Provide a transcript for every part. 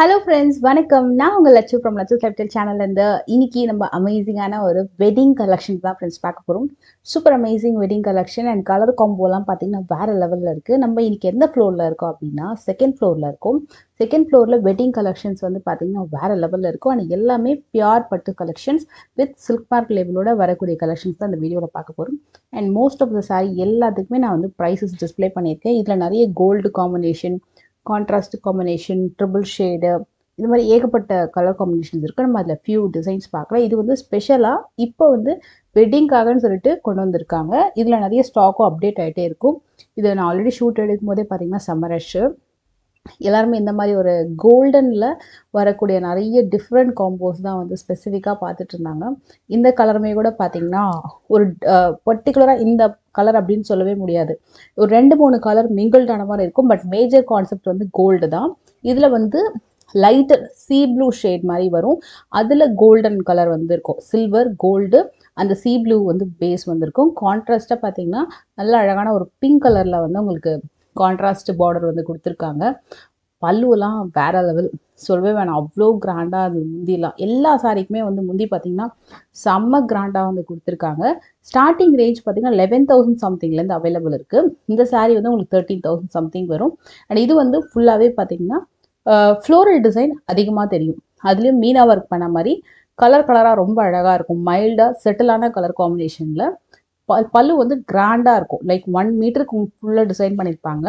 hello friends வணக்கம் நான் உங்கள் லட்சு ஃப்ரம் லட்சு கேபிட்டல் சேனல்லேருந்து இன்னைக்கு நம்ம அமேசிங்கான ஒரு வெட்டிங் கலெக்ஷன் தான் ஃப்ரெண்ட்ஸ் பார்க்க போகிறோம் super amazing wedding collection and colour காம்போலாம் பார்த்தீங்கன்னா வேறு லெவலில் இருக்குது நம்ம இன்னைக்கு எந்த ஃப்ளோரில் இருக்கோம் அப்படின்னா செகண்ட் ஃப்ளோரில் இருக்கும் செகண்ட் ஃப்ளோரில் வெட்டிங் கலெக்ஷன்ஸ் வந்து பார்த்தீங்கன்னா வேறு லெவலில் இருக்கும் அண்ட் எல்லாமே பியூர் பட்டு கலெக்ஷன்ஸ் வித் சில்க் மார்க் லேபிளோட வரக்கூடிய கலெக்ஷன்ஸ் தான் இந்த வீடியோவில் பார்க்க போகிறோம் and most of the sari எல்லாத்துக்குமே நான் வந்து ப்ரைஸஸ் டிஸ்ப்ளே பண்ணியிருக்கேன் இதில் நிறைய gold combination contrast combination triple shade இது மாதிரி ஏகப்பட்ட கலர் காம்பினேஷன்ஸ் இருக்குது நம்ம அதில் ஃபியூ டிசைன்ஸ் பார்க்கலாம் இது வந்து ஸ்பெஷலாக இப்போ வந்து வெட்டிங்காகன்னு சொல்லிட்டு கொண்டு வந்திருக்காங்க இதில் நிறைய ஸ்டாக்கும் அப்டேட் ஆகிட்டே இருக்கும் இது நான் ஆல்ரெடி ஷூட் எடுக்கும் போதே பார்த்தீங்கன்னா சம்மர் ரஷ்ஷு எல்லாருமே இந்த மாதிரி ஒரு கோல்டனில் வரக்கூடிய நிறைய டிஃப்ரெண்ட் காம்போஸ் தான் வந்து ஸ்பெசிஃபிக்காக பார்த்துட்டு இருந்தாங்க இந்த கலருமே கூட பார்த்தீங்கன்னா ஒரு பர்டிகுலராக இந்த கலர் அப்படின்னு சொல்லவே முடியாது ஒரு ரெண்டு மூணு கலர் மிங்கிள்டான மாதிரி இருக்கும் பட் மேஜர் கான்செப்ட் வந்து கோல்டு தான் இதில் வந்து லைட்டர் சீ ப்ளூ ஷேட் மாதிரி வரும் அதில் கோல்டன் கலர் வந்து இருக்கும் சில்வர் கோல்டு அந்த சீ ப்ளூ வந்து பேஸ் வந்திருக்கும் கான்ட்ராஸ்ட்டாக பார்த்தீங்கன்னா நல்ல அழகான ஒரு பிங்க் கலரில் வந்து உங்களுக்கு கான்ட்ராஸ்ட் பார்டர் வந்து கொடுத்துருக்காங்க பல்லுவெல்லாம் வேற லெவல் சொல்லவே வேணாம் அவ்வளோ கிராண்டாக அது முந்திலாம் எல்லா சாரிக்குமே வந்து முந்தி பார்த்தீங்கன்னா செம்ம கிராண்டாக வந்து கொடுத்துருக்காங்க ஸ்டார்டிங் ரேஞ்ச் பார்த்தீங்கன்னா லெவன் தௌசண்ட் சம்திங்லேருந்து அவைலபிள் இருக்குது இந்த சாரீ வந்து உங்களுக்கு தேர்ட்டீன் தௌசண்ட் சம்திங் வரும் அண்ட் இது வந்து ஃபுல்லாகவே பார்த்தீங்கன்னா ஃப்ளோரல் டிசைன் அதிகமாக தெரியும் அதுலேயும் மீனா ஒர்க் பண்ண மாதிரி கலர் கலராக ரொம்ப அழகாக இருக்கும் மைல்டாக செட்டிலான கலர் காம்பினேஷனில் ப பல்லு வந்து கிராண்டாக இருக்கும் லைக் ஒன் மீட்டருக்கு ஃபுல்லாக டிசைன் பண்ணியிருப்பாங்க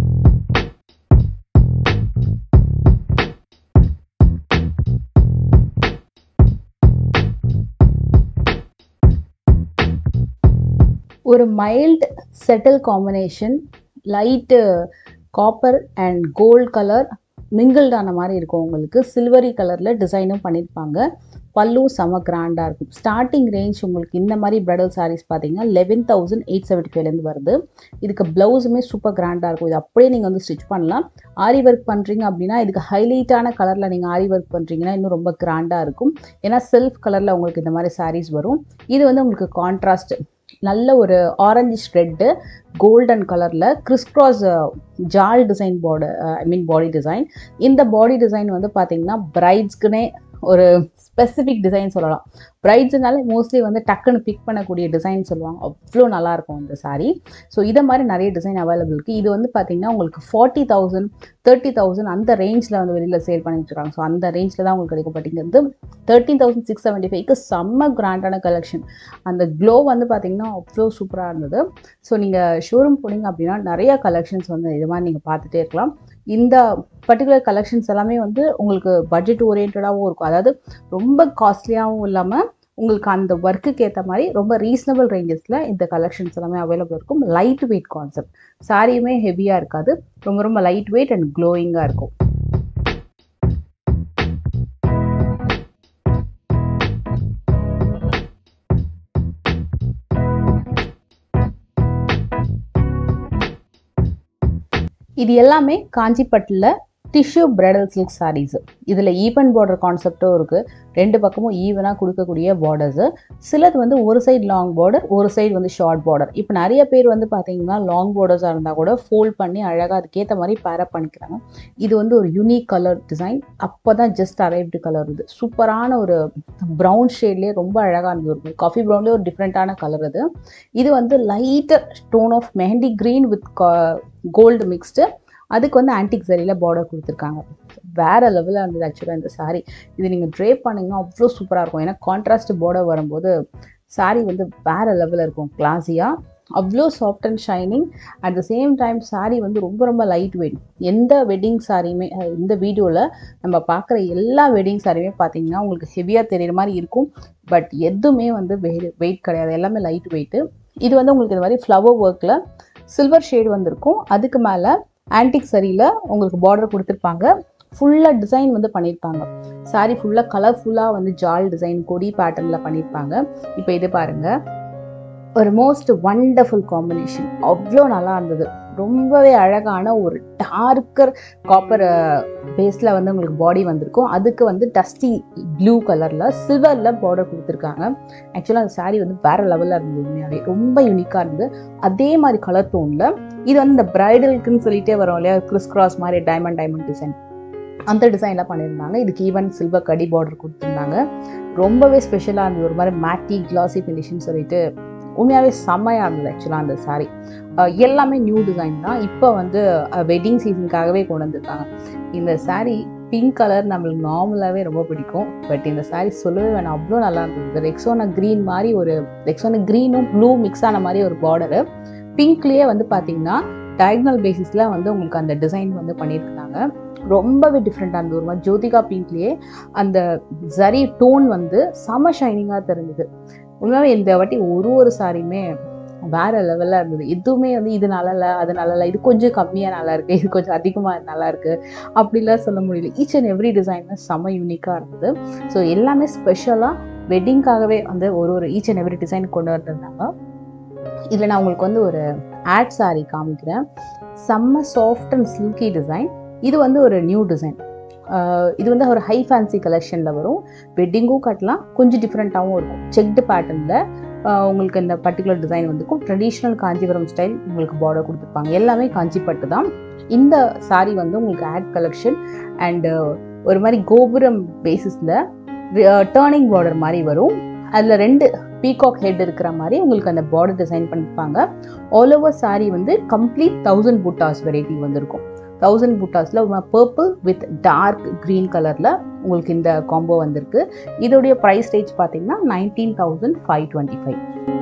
ஒரு மைல்டு செட்டில் combination light copper and gold colour மிங்கிள்டான மாதிரி இருக்கும் உங்களுக்கு சில்வரி கலரில் டிசைனும் பண்ணியிருப்பாங்க பல்லும் செம கிராண்டாக இருக்கும் ஸ்டார்டிங் ரேஞ்ச் உங்களுக்கு இந்த மாதிரி ப்ரைடல் சாரீஸ் பார்த்தீங்கன்னா லெவன் தௌசண்ட் எயிட் செவன்ட்டி ஃபைவ்லேருந்து வருது இதுக்கு ப்ளவுஸுமே சூப்பர் கிராண்டாக இருக்கும் இது அப்படியே நீங்கள் வந்து ஸ்டிச் பண்ணலாம் ஆரி ஒர்க் பண்ணுறீங்க அப்படின்னா இதுக்கு ஹைலைட்டான கலரில் நீங்கள் ஆரி ஒர்க் பண்ணுறீங்கன்னா இன்னும் ரொம்ப கிராண்டாக இருக்கும் ஏன்னா செல்ஃப் கலரில் உங்களுக்கு இந்த மாதிரி சாரீஸ் வரும் இது வந்து உங்களுக்கு கான்ட்ராஸ்ட் நல்ல ஒரு ஆரஞ்சு ரெட்டு கோல்டன் கலரில் கிறிஸ்க்ராஸ் ஜால் டிசைன் பாடி ஐ மீன் பாடி டிசைன் இந்த பாடி டிசைன் வந்து பார்த்தீங்கன்னா பிரைட்ஸ்க்குனே ஒரு ஸ்பெசிஃபிக் டிசைன் சொல்லலாம் ப்ரைட்ஸுனால மோஸ்ட்லி வந்து டக்குன்னு பிக் பண்ணக்கூடிய டிசைன் சொல்லுவாங்க அவ்வளோ நல்லாயிருக்கும் இந்த சாரீ ஸோ இதை மாதிரி நிறைய டிசைன் அவைலபிள் இருக்குது இது வந்து பார்த்திங்கன்னா உங்களுக்கு ஃபார்ட்டி தௌசண்ட் தேர்ட்டி தௌசண்ட் அந்த ரேஞ்சில் வந்து வெளியில் சேல் பண்ணிட்டு இருக்காங்க ஸோ அந்த ரேஞ்சில் தான் உங்களுக்கு கிடைக்கும் பட்டிங்கிறது தேர்ட்டீன் தௌசண்ட் சிக்ஸ் செவன்ட்டி ஃபைவ்க்கு செம்ம கிராண்டான கலெக்ஷன் அந்த க்ளோ வந்து பார்த்திங்கன்னா அவ்வளோ சூப்பராக இருந்தது ஸோ நீங்கள் ஷோரூம் போனீங்க அப்படின்னா நிறைய கலெக்ஷன்ஸ் வந்து இது மாதிரி நீங்கள் பார்த்துட்டே இருக்கலாம் இந்த பர்டிகுலர் கலெக்ஷன்ஸ் எல்லாமே வந்து உங்களுக்கு பட்ஜெட் ஓரியன்டாகவும் இருக்கும் அதாவது ரொம்ப காஸ்ட்லியாகவும் இல்லாமல் உங்களுக்கு அந்த ஒர்க்குக்கு ஏற்ற மாதிரி ரொம்ப ரீசனபிள் ரேஞ்சஸில் இந்த கலெக்ஷன்ஸ் எல்லாமே அவைலபிள் இருக்கும் லைட் வெயிட் கான்செப்ட் சாரியுமே ஹெவியாக இருக்காது ரொம்ப ரொம்ப லைட் வெயிட் அண்ட் க்ளோயிங்காக இருக்கும் இது எல்லாமே காஞ்சிப்பட்டில் டிஷ்யூ பிரைடல் சில்க் சாரீஸ் இதில் ஈவன் பார்டர் கான்செப்டும் இருக்குது ரெண்டு பக்கமும் ஈவனாக கொடுக்கக்கூடிய பார்டர்ஸு சிலது வந்து ஒரு சைடு லாங் பார்டர் ஒரு சைடு வந்து ஷார்ட் பார்டர் இப்போ நிறைய பேர் வந்து பார்த்தீங்கன்னா லாங் பார்டர்ஸாக இருந்தால் கூட ஃபோல்ட் பண்ணி அழகாக அதுக்கேற்ற மாதிரி பேரப் பண்ணிக்கிறாங்க இது வந்து ஒரு யூனிக் கலர் டிசைன் அப்போ தான் ஜஸ்ட் அரைவ்டு கலர் இது சூப்பரான ஒரு ப்ரௌன் ஷேட்லேயே ரொம்ப அழகாக இருந்தது இருக்கும் காஃபி ப்ரௌன்லேயே ஒரு டிஃப்ரெண்ட்டான கலர் இது இது வந்து lighter stone of mehndi green with gold mixed அதுக்கு வந்து ஆன்டிக் சரியில் பார்டர் கொடுத்துருக்காங்க வேறு லெவலில் இருந்தது ஆக்சுவலாக இந்த சாரீ இது நீங்கள் ட்ரேப் பண்ணிங்கன்னா அவ்வளோ சூப்பராக இருக்கும் ஏன்னா கான்ட்ராஸ்ட் பார்டர் வரும்போது சாரீ வந்து வேறு லெவலில் இருக்கும் கிளாஸியாக அவ்வளோ soft and shining at the same time sari வந்து ரொம்ப ரொம்ப லைட் வெயிட் எந்த வெட்டிங் சாரியுமே இந்த வீடியோவில் நம்ம பார்க்குற எல்லா வெட்டிங் சாரியுமே பார்த்தீங்கன்னா உங்களுக்கு ஹெவியாக தெரிகிற மாதிரி இருக்கும் பட் எதுவுமே வந்து வெயிட் வெயிட் கிடையாது எல்லாமே லைட் வெயிட்டு இது வந்து உங்களுக்கு இந்த மாதிரி ஃப்ளவர் ஒர்க்கில் சில்வர் ஷேடு வந்திருக்கும் அதுக்கு மேலே ஆன்டிக் சரியில் உங்களுக்கு பார்டர் கொடுத்துருப்பாங்க ஃபுல்லாக டிசைன் வந்து பண்ணியிருப்பாங்க சாரி ஃபுல்லாக கலர்ஃபுல்லாக வந்து ஜால் டிசைன் கொடி பேட்டர்னில் பண்ணியிருப்பாங்க இப்போ இது பாருங்கள் ஒரு மோஸ்ட் வண்டர்ஃபுல் காம்பினேஷன் அவ்வளோ நல்லா இருந்தது ரொம்பவே அழகான ஒரு டார்க்கர் காப்பர் பேஸில் வந்து உங்களுக்கு பாடி வந்திருக்கும் அதுக்கு வந்து டஸ்டி ப்ளூ கலரில் சில்வரில் பார்டர் கொடுத்துருக்காங்க ஆக்சுவலாக அந்த சாரீ வந்து வேறு லெவலில் இருந்தது உண்மையாகவே ரொம்ப யூனிக்காக இருந்தது அதே மாதிரி கலர் டோனில் இது வந்து இந்த பிரைடலுக்குன்னு சொல்லிட்டே வரும் இல்லையா கிறிஸ் கிராஸ் மாதிரி டைமண்ட் டைமண்ட் டிசைன் அந்த டிசைனில் பண்ணியிருந்தாங்க இதுக்கு ஈவன் சில்வர் கடி பார்டர் கொடுத்துருந்தாங்க ரொம்பவே ஸ்பெஷலாக இருந்தது ஒரு மாதிரி மேட்டி கிளாசி ஃபினிஷ்னு சொல்லிட்டு உண்மையாகவே செம்மையாக இருந்தது ஆக்சுவலாக அந்த சாரீ எல்லாமே நியூ டிசைன் தான் இப்போ வந்து வெட்டிங் சீசனுக்காகவே கொண்டு வந்திருக்காங்க இந்த சாரீ பிங்க் கலர் நம்மளுக்கு நார்மலாகவே ரொம்ப பிடிக்கும் பட் இந்த சாரீ சொல்லவே வேணாம் அவ்வளோ நல்லா இருந்தது ரெக்ஸோனா க்ரீன் மாதிரி ஒரு ரெக்ஸோனா க்ரீனும் ப்ளூ மிக்ஸ் ஆன மாதிரி ஒரு பார்டரு பிங்க்லேயே வந்து பார்த்தீங்கன்னா டயக்னல் பேசிஸில் வந்து உங்களுக்கு அந்த டிசைன் வந்து பண்ணியிருக்காங்க ரொம்பவே டிஃப்ரெண்ட்டாக இருந்தது ஒரு மாதிரி ஜோதிகா பிங்க்லேயே அந்த ஜரி டோன் வந்து செம ஷைனிங்காக தெரிஞ்சுது உண்மையாகவே இந்த வாட்டி ஒரு ஒரு சாரியுமே வேற லெவலில் இருந்தது எதுவுமே வந்து இது நல்லா இல்லை அது நல்லா இல்லை இது கொஞ்சம் கம்மியாக நல்லா இருக்கு இது கொஞ்சம் அதிகமாக நல்லா இருக்கு அப்படிலாம் சொல்ல முடியல ஈச் அண்ட் எவ்ரி டிசைன் செம்ம யூனிக்காக இருந்தது ஸோ எல்லாமே ஸ்பெஷலாக வெட்டிங்காகவே வந்து ஒரு ஒரு ஈச் அண்ட் எவ்ரி டிசைன் கொண்டு வந்திருந்தாங்க இதில் நான் உங்களுக்கு வந்து ஒரு ஆட் சாரி காமிக்கிறேன் செம்ம சாஃப்ட் அண்ட் சில்கி டிசைன் இது வந்து ஒரு நியூ டிசைன் இது வந்து ஒரு ஹை ஃபேன்சி கலெக்ஷனில் வரும் வெட்டிங்கும் கட்டலாம் கொஞ்சம் டிஃப்ரெண்ட்டாகவும் இருக்கும் செக்டு பேட்டர்னில் உங்களுக்கு இந்த பர்டிகுலர் டிசைன் வந்துருக்கும் ட்ரெடிஷ்னல் காஞ்சிபுரம் ஸ்டைல் உங்களுக்கு பார்டர் கொடுத்துருப்பாங்க எல்லாமே காஞ்சிப்பட்டு தான் இந்த சாரீ வந்து உங்களுக்கு ஆட் கலெக்ஷன் அண்டு ஒரு மாதிரி கோபுரம் பேசிஸில் டேர்னிங் பார்டர் மாதிரி வரும் அதில் ரெண்டு பீகாக் ஹெட் இருக்கிற மாதிரி உங்களுக்கு அந்த பார்டர் டிசைன் பண்ணியிருப்பாங்க ஆல் ஓவர் சாரீ வந்து கம்ப்ளீட் தௌசண்ட் புட்டாஸ் வெரைட்டி வந்திருக்கும் தௌசண்ட் புட்டாஸில் பர்பிள் வித் டார்க் க்ரீன் கலரில் உங்களுக்கு இந்த காம்போ வந்திருக்கு இதோடைய ப்ரைஸ் ரேஞ்ச் பார்த்தீங்கன்னா nineteen thousand five twenty five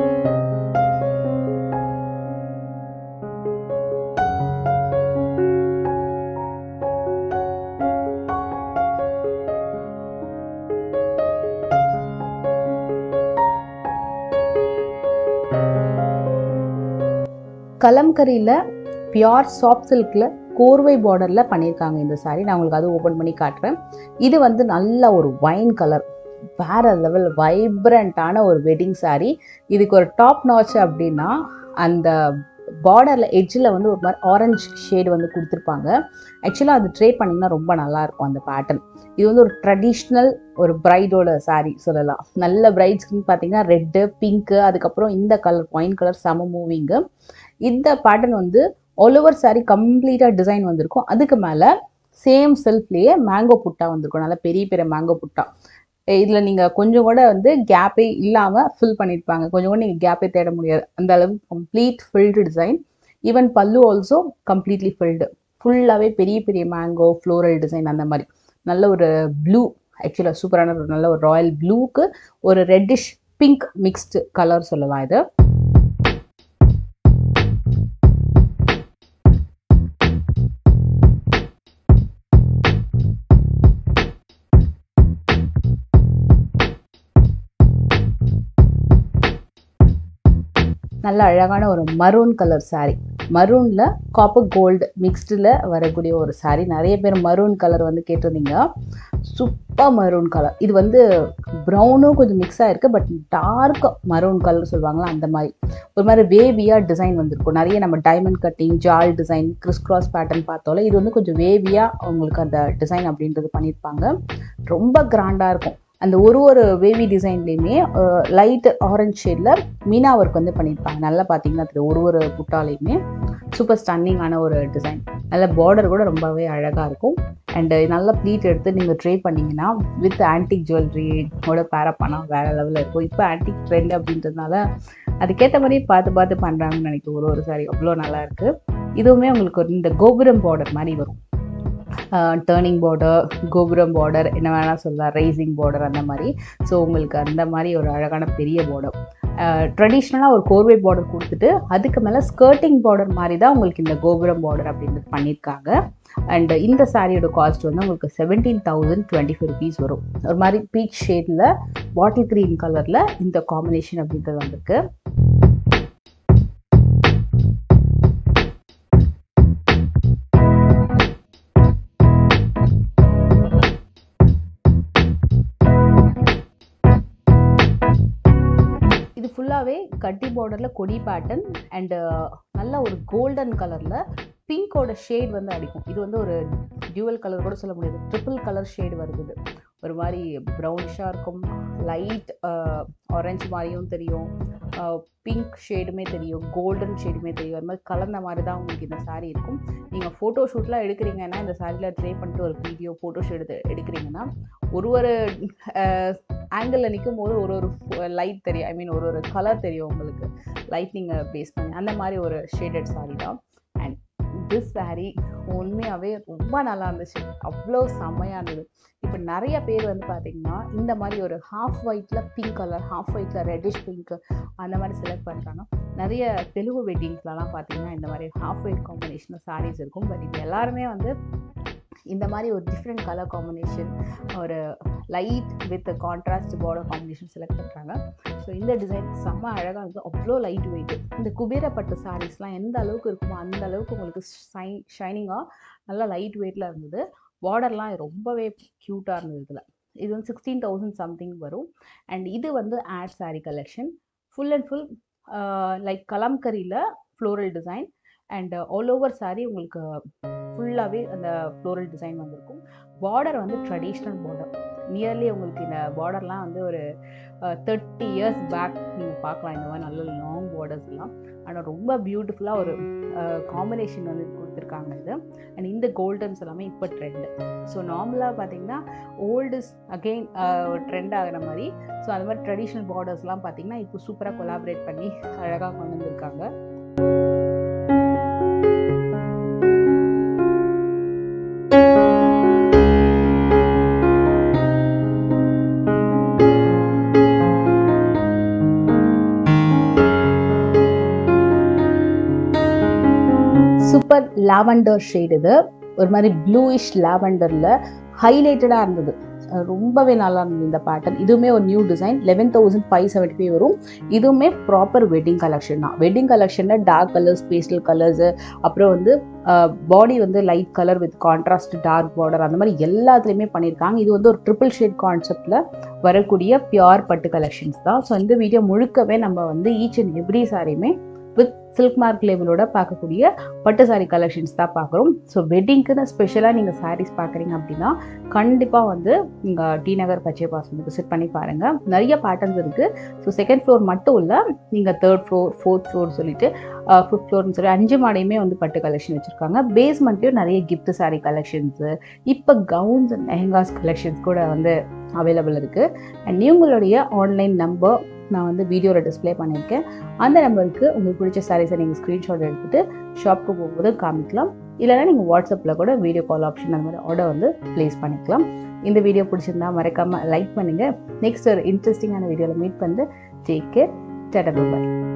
கலம்கரியில் பியோர் சாஃப்ட் சில்கில் கோர்வை பார்டரில் பண்ணியிருக்காங்க இந்த சாரீ நான் உங்களுக்கு அது ஓப்பன் பண்ணி காட்டுறேன் இது வந்து நல்ல ஒரு ஒயின் கலர் வேற லெவல் வைப்ரண்ட்டான ஒரு வெட்டிங் சாரீ இதுக்கு ஒரு டாப் நாச் அப்படின்னா அந்த பார்டரில் எட்ஜில் வந்து ஒரு மாதிரி ஆரஞ்சு ஷேடு வந்து கொடுத்துருப்பாங்க ஆக்சுவலாக அது ட்ரே பண்ணிங்கன்னா ரொம்ப நல்லாயிருக்கும் அந்த பேட்டர்ன் இது வந்து ஒரு ட்ரெடிஷ்னல் ஒரு பிரைடோட சாரீ சொல்லலாம் நல்ல பிரைட்ஸ்க்குன்னு பார்த்தீங்கன்னா ரெட்டு பிங்க்கு அதுக்கப்புறம் இந்த கலர் ஒயின் கலர் செம மூவிங்கு இந்த பேட்டர்ன் வந்து ஆல் ஓவர் சாரீ கம்ப்ளீட்டாக டிசைன் வந்திருக்கும் அதுக்கு மேலே சேம் செல்ஃப்லேயே மேங்கோ புட்டா வந்திருக்கும் நல்லா பெரிய பெரிய மேங்கோ புட்டா இதில் நீங்கள் கொஞ்சம் கூட வந்து கேப்பே இல்லாமல் ஃபில் பண்ணியிருப்பாங்க கொஞ்சம் கூட நீங்கள் கேப்பே தேட முடியாது அந்த அளவுக்கு complete filled design even pallu also completely filled ஃபுல்லாகவே பெரிய பெரிய மேங்கோ ஃப்ளோரல் டிசைன் அந்த மாதிரி நல்ல ஒரு ப்ளூ ஆக்சுவலாக சூப்பரான ஒரு நல்ல ஒரு ராயல் ப்ளூக்கு ஒரு ரெட்டிஷ் பிங்க் மிக்ஸ்டு கலர் சொல்லலாம் இது நல்ல அழகான ஒரு மரூன் கலர் சாரீ மரூனில் காப்பர் கோல்டு மிக்ஸ்டில் வரக்கூடிய ஒரு சாரீ நிறைய பேர் மரூன் கலர் வந்து கேட்டிருந்தீங்க சூப்பர் மரூன் கலர் இது வந்து ப்ரௌனும் கொஞ்சம் மிக்ஸ் ஆகிருக்கு பட் டார்க் மரூன் கலர் சொல்லுவாங்களா அந்த மாதிரி ஒரு மாதிரி வேவியாக டிசைன் வந்திருக்கும் நிறைய நம்ம diamond cutting jaal design criss cross pattern பார்த்தோம்ல இது வந்து கொஞ்சம் வேவியாக உங்களுக்கு அந்த டிசைன் அப்படின்றது பண்ணியிருப்பாங்க ரொம்ப கிராண்டாக இருக்கும் அந்த ஒரு ஒரு வேவி டிசைன்லேயுமே லைட் ஆரஞ்ச் ஷேடில் மீனா ஒர்க் வந்து பண்ணியிருப்பாங்க நல்லா பார்த்தீங்கன்னா தெரியும் ஒரு ஒரு புட்டாலையுமே சூப்பர் ஸ்டன்னிங்கான ஒரு டிசைன் நல்ல பார்டர் கூட ரொம்பவே அழகாக இருக்கும் அண்டு நல்ல ப்ளீட் எடுத்து நீங்கள் ட்ரை பண்ணிங்கன்னா வித் ஆன்டிக் ஜுவல்லரியோட பேரப் பண்ணால் வேறு லெவலில் இருக்கும் இப்போ ஆன்டிக் ட்ரெண்ட் அப்படின்றதுனால அதுக்கேற்ற மாதிரி பார்த்து பார்த்து பண்ணுறாங்கன்னு நினைக்கிறேன் ஒரு ஒரு சாரி அவ்வளோ நல்லா இருக்குது இதுவுமே உங்களுக்கு ஒரு இந்த கோபுரம் பார்டர் மாதிரி வரும் டேர்னிங் பார்டர் கோபுரம் பார்டர் என்ன வேணால் சொல்லலாம் ரைசிங் பார்டர் அந்த மாதிரி ஸோ உங்களுக்கு அந்த மாதிரி ஒரு அழகான பெரிய பார்டர் ட்ரெடிஷ்னலாக ஒரு கோர்வை பார்டர் கொடுத்துட்டு அதுக்கு மேலே ஸ்கர்ட்டிங் பார்டர் மாதிரி தான் உங்களுக்கு இந்த கோபுரம் பார்டர் அப்படின்றது பண்ணியிருக்காங்க அண்ட் இந்த சாரியோட காஸ்ட் வந்து உங்களுக்கு seventeen thousand twenty five rupees வரும் ஒரு மாதிரி பீச் ஷேடில் பாட்டில் க்ரீன் கலரில் இந்த காம்பினேஷன் அப்படின்றது வந்திருக்கு இது ஃபுல்லாகவே கட்டி பார்டரில் கொடி பேட்டர்ன் அண்டு நல்ல ஒரு கோல்டன் கலரில் பிங்கோட ஷேட் வந்து அடிக்கும் இது வந்து ஒரு டியூவல் கலர் கூட சொல்ல முடியாது ட்ரிபிள் கலர் ஷேடு வருது ஒரு மாதிரி ப்ரௌனிஷாக இருக்கும் லைட் ஆரஞ்சு மாதிரியும் தெரியும் பிங்க் ஷேடுமே தெரியும் கோல்டன் ஷேடுமே தெரியும் அது மாதிரி கலந்த மாதிரி தான் உங்களுக்கு இந்த saree இருக்கும் நீங்கள் ஃபோட்டோ ஷூட்லாம் எடுக்கிறீங்கன்னா இந்த சாரியில் ட்ரை பண்ணிட்டு ஒரு வீடியோ ஃபோட்டோ ஷூட் எடுத்து எடுக்கிறீங்கன்னா ஒரு ஒரு ஆங்கிளில் நிற்கும் போது ஒரு ஒரு லைட் தெரியும் ஐ மீன் ஒரு ஒரு கலர் தெரியும் உங்களுக்கு லைட்னிங்கை பேஸ் பண்ணி அந்த மாதிரி ஒரு ஷேடட் saree தான் அண்ட் திஸ் saree உண்மையாகவே ரொம்ப நல்லா இருந்துச்சு அவ்வளோ செம்மையாக இருந்தது இப்போ நிறைய பேர் வந்து பார்த்தீங்கன்னா இந்த மாதிரி ஒரு ஹாஃப் ஒயிட்டில் பிங்க் கலர் ஹாஃப் ஒயிட்டில் ரெட்டிஷ் பிங்க் அந்த மாதிரி செலக்ட் பண்ணுறாங்க நிறைய தெலுங்கு வெட்டிங்ஸ்லலாம் பார்த்தீங்கன்னா இந்த மாதிரி ஹாஃப் ஒயிட் காம்பினேஷன் சாரீஸ் இருக்கும் பட் இது எல்லாருமே வந்து இந்த மாதிரி ஒரு டிஃப்ரெண்ட் கலர் காம்பினேஷன் ஒரு light with contrast border combination select பண்ணுறாங்க ஸோ இந்த டிசைன் செம்ம அழகாக இருக்குது அவ்வளோ லைட் வெயிட் இந்த குபேரப்பட்டு சாரீஸ்லாம் எந்த அளவுக்கு இருக்குமோ அந்த அளவுக்கு உங்களுக்கு ஷைன் ஷைனிங்காக நல்லா லைட் வெயிட்டில் இருந்தது பார்டர்லாம் ரொம்பவே க்யூட்டாக இருந்தது இதில் இது வந்து சிக்ஸ்டீன் தௌசண்ட் சம்திங் வரும் அண்ட் இது வந்து ஆட் saree collection full and full like கலம்கரியில் floral design and all over saree உங்களுக்கு ஃபுல்லாகவே அந்த ஃப்ளோரல் டிசைன் வந்திருக்கும் பார்டர் வந்து ட்ரெடிஷ்னல் பார்டர் நியர்லி உங்களுக்கு இந்த பார்டர்லாம் வந்து ஒரு தேர்ட்டி இயர்ஸ் பேக் நீங்கள் பார்க்கலாம் இந்த மாதிரி நல்ல லாங் பார்டர்ஸ்லாம் ஆனால் ரொம்ப பியூட்டிஃபுல்லாக ஒரு காம்பினேஷன் வந்து கொடுத்துருக்காங்க இது அண்ட் இந்த கோல்டன்ஸ் எல்லாமே இப்போ ட்ரெண்டு ஸோ நார்மலாக பார்த்தீங்கன்னா ஓல்டு அகெயின் ஒரு ட்ரெண்ட் ஆகிற மாதிரி ஸோ அது மாதிரி ட்ரெடிஷ்னல் பார்டர்ஸ்லாம் பார்த்தீங்கன்னா இப்போ சூப்பராக கொலாபரேட் பண்ணி அழகாக கொண்டு வந்திருக்காங்க சூப்பர் லாவெண்டர் ஷேட் இது ஒரு மாதிரி ப்ளூயிஷ் லாவெண்டரில் ஹைலைட்டடாக இருந்தது அஹ் ரொம்பவே நல்லா இருந்தது இந்த பேட்டர்ன் இதுவுமே ஒரு new design eleven thousand five seventy five வரும் இதுவுமே ப்ராப்பர் வெட்டிங் கலெக்ஷன் தான் வெட்டிங் கலெக்ஷனில் டார்க் கலர்ஸ் பேஸ்டல் கலர்ஸு அப்புறம் வந்து பாடி வந்து light colour with contrast dark border அந்த மாதிரி எல்லாத்துலேயுமே பண்ணியிருக்காங்க இது வந்து ஒரு ட்ரிபிள் ஷேட் கான்செப்டில் வரக்கூடிய பியோர் பட்டு கலெக்ஷன்ஸ் தான் ஸோ இந்த வீடியோ முழுக்கவே நம்ம வந்து ஈச் அண்ட் எவ்ரி சாரியுமே வித் சில்க் மார்க் லேபிளோட பார்க்கக்கூடிய பட்டு சாரி கலெக்ஷன்ஸ் தான் பார்க்குறோம் ஸோ வெட்டிங்க்குன்னு ஸ்பெஷலாக நீங்கள் சாரீஸ் பார்க்குறீங்க அப்படின்னா கண்டிப்பாக வந்து நீங்கள் டி நகர் பச்சை பாசம் விசிட் பண்ணி பாருங்கள் நிறைய பேட்டர்ன்ஸ் இருக்குது ஸோ செகண்ட் ஃப்ளோர் மட்டும் இல்லை நீங்கள் தேர்ட் ஃப்ளோர் ஃபோர்த் ஃப்ளோர் சொல்லிட்டு ஃபிஃப்த் ஃப்ளோர்னு சொல்லி அஞ்சு மாடையுமே வந்து பட்டு கலெக்ஷன் வச்சுருக்காங்க பேஸ்மெண்ட்லேயும் நிறைய gift சாரி கலெக்ஷன்ஸு இப்போ கவுன்ஸ் அண்ட் லெஹங்காஸ் கலெக்ஷன்ஸ் கூட வந்து அவைலபிள் இருக்குது அண்ட் இவங்களுடைய ஆன்லைன் நம்பர் நான் வந்து வீடியோவில் டிஸ்ப்ளே பண்ணியிருக்கேன் அந்த நம்பருக்கு உங்களுக்கு பிடிச்ச சாரீஸை நீங்கள் ஸ்க்ரீன்ஷாட் எடுத்துகிட்டு ஷாப்க்கு போகும்போது காமிக்கலாம் இல்லைனா நீங்கள் வாட்ஸ்அப்பில் கூட வீடியோ கால் ஆப்ஷன் அந்த மாதிரி ஆர்டர் வந்து ப்ளேஸ் பண்ணிக்கலாம் இந்த வீடியோ பிடிச்சிருந்தா மறக்காமல் லைக் பண்ணுங்கள் நெக்ஸ்ட் ஒரு இன்ட்ரெஸ்டிங்கான வீடியோவில் மீட் பண்ணி டேக் கேர் டாடா பாய்